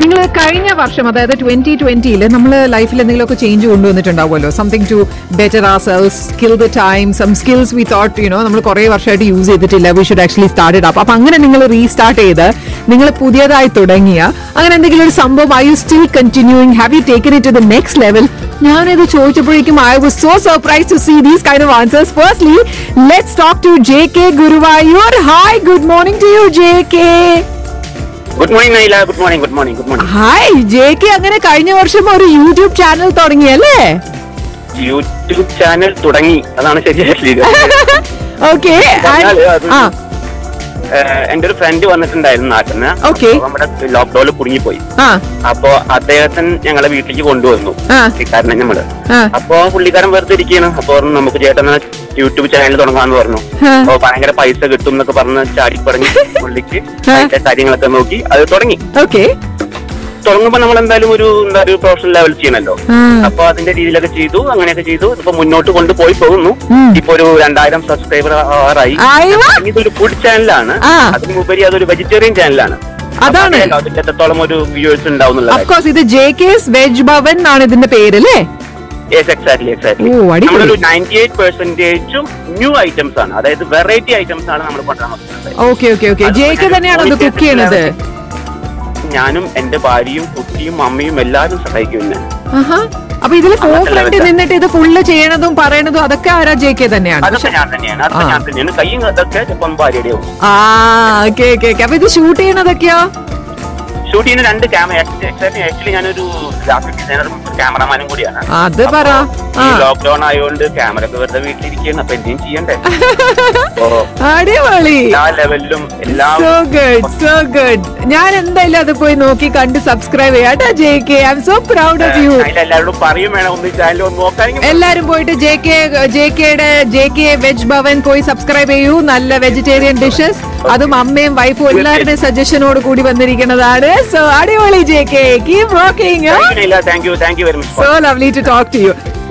നിങ്ങൾ കഴിഞ്ഞ വർഷം അതായത് ട്വന്റി ട്വന്റിയിൽ നമ്മൾ ലൈഫിൽ എന്തെങ്കിലുമൊക്കെ ചേഞ്ച് കൊണ്ടുവന്നിട്ടുണ്ടാവുമല്ലോ something to better ah sales skill the time some skills we thought you know നമ്മൾ കുറേ വർഷമായിട്ട് യൂസ് ചെയ്തിട്ടില്ല we should actually start it up അപ്പൊ അങ്ങനെ നിങ്ങൾ റീസ്റ്റാർട്ട് ചെയ്ത് നിങ്ങൾ പുതിയതായി തുടങ്ങിയ അങ്ങനെ എന്തെങ്കിലും ഒരു സംഭവം I you still continuing have you taken it to the next level ഞാനിത് ചോദിച്ചപ്പോഴേക്കും I was so surprise to see these kind of answers firstly let's talk to J K Guruvayur hi good morning to you J K good morning Naila good morning good morning good morning hi J K അങ്ങനെ കഴിഞ്ഞ വർഷം ഒരു YouTube channel തുടങ്ങിയല്ലേ YouTube channel തുടങ്ങി അതാണ് ശരിയായിട്ടുള്ളത് okay പറഞ്ഞാല് അത് ആ ഏഹ് എന്റെ ഒരു ഫ്രണ്ട് വന്നിട്ടുണ്ടായിരുന്നു നാട്ടിൽ നിന്ന് Okay. അപ്പൊ നമ്മുടെ ലോക്ക്ഡൌണിൽ കുടുങ്ങിപ്പോയി ആ അപ്പൊ അദ്ദേഹത്തിന് ഞങ്ങളെ വീട്ടിലേക്ക് കൊണ്ടുവന്നു ആ. പുള്ളിക്കാരനെ നമ്മള് ആ. അപ്പൊ പുള്ളിക്കാരൻ വെറുതെ ഇരിക്കുകയാണ് അപ്പൊ പറഞ്ഞു നമുക്ക് ചേട്ടൻ യൂട്യൂബ് ചാനൽ തുടങ്ങാന്ന് പറഞ്ഞു ആ. അപ്പൊ ഭയങ്കര പൈസ കിട്ടും എന്നൊക്കെ പറഞ്ഞ് ചാടിപ്പറഞ്ഞ് പുള്ളിക്ക് ആ. അതിന്റെ കാര്യങ്ങളൊക്കെ നോക്കി അത് തുടങ്ങി ഓക്കെ തുടങ്ങുമ്പോ നമ്മൾ എന്തായാലും ഒരു എന്താ ഒരു പ്രൊഫഷണൽ ലെവൽ ചെയ്യണല്ലോ ആ. അപ്പൊ അതിന്റെ രീതിയിലൊക്കെ ചെയ്തു അങ്ങനെയൊക്കെ ചെയ്തു ഇപ്പൊ മുന്നോട്ട് കൊണ്ടുപോയി പോകുന്നു ഉം. ഇപ്പൊ ഒരു രണ്ടായിരം സബ്സ്ക്രൈബർ ആറായി ആയിവാ. ഇതൊരു ഫുഡ് ചാനലാണ് ആ. അതിനുപരി അതൊരു വെജിറ്റേറിയൻ ചാനലാണ് അതാണ്. അപ്പൊ അതിന്റെ എത്രത്തോളം ഒരു വ്യൂവേഴ്സ് ഉണ്ടാവും ഓഫ് കോഴ്സ് ഇത് ജെ കെസ് വെജ് ഭവൻ ആണ് ഇതിന്റെ പേര് അല്ലേ എക്സാക്ട്ലി എക്സാക്ട്ലി ഓ, അടിപൊളി. നമ്മളൊരു നയൻറ്റി എയ്റ്റ് പെർസെന്റേജും ന്യൂ ഐറ്റംസ് ആണ് അതായത് വെറൈറ്റി ഐറ്റംസ് ആണ് നമ്മൾ കൊണ്ടുവരാൻ നോക്കുന്നത് okay okay okay J K തന്നെയാണോ ഇത് കുക്ക് ചെയ്യണത് ഞാനും എന്റെ ഭാര്യയും കുട്ടിയും അമ്മയും എല്ലാവരും സഹായിക്കും എന്നെ ആഹാ. അപ്പൊ ഇതിൽ ഫോ അങ്ങനത്തെ ഫ്രണ്ട് level. നിന്നിട്ട് ഇത് ഫുള്ള് ചെയ്യണതും പറയണതും അതൊക്കെ ആരാ ജെ കെ തന്നെയാണ് അതൊക്കെ ഞാൻ തന്നെയാണ് അതൊക്കെ ആ. ഞാൻ തന്നെയാണ് കയ്യും അതൊക്കെ ഇപ്പം ഭാര്യയുടെ ആ ഓക്കെ ഓക്കെ ഓക്കെ അപ്പൊ ഇത് ഷൂട്ട് ചെയ്യണതൊക്കെയോ ഷൂട്ട് ചെയ്യുന്ന രണ്ട് ക്യാമറ ആക്ച്വലി ഞാനൊരു ഗ്രാഫിക് ഡിസൈനറും ക്യാമറമാനും കൂടിയാണ് അത് പറ ആ ലോക്ക്ഡൌൺ ആയതുകൊണ്ട് ക്യാമറ ഒക്കെ വെറുതെ വീട്ടിലിരിക്കുകയാണ് അപ്പൊ എന്തെങ്കിലും ചെയ്യണ്ടേ അപ്പൊ അടിപൊളി എല്ലാ ലെവലിലും എല്ലാം സോ ഗുഡ് സോ ഗുഡ് ഞാൻ എന്തായാലും അത് പോയി നോക്കി കണ്ട് സബ്സ്ക്രൈബ് ചെയ്യാട്ടോ J K I'm so proud of you അതിൽ എല്ലാവരോടും പറയും വേണം ഒന്ന് ചാനൽ ഒന്ന് നോക്കാനെങ്കിൽ എല്ലാരും പോയിട്ട് ജെ കെ ജെ കെയുടെ ജെ കെ വെജ് ഭവൻ പോയി സബ്സ്ക്രൈബ് ചെയ്യൂ നല്ല വെജിറ്റേറിയൻ ഡിഷസ് അതും അമ്മയും വൈഫും എല്ലാവരുടെയും സജഷനോട് കൂടി വന്നിരിക്കുന്നതാണ് സോ അടിപൊളി J K keep working thank you thank you thank you very much so lovely to talk to U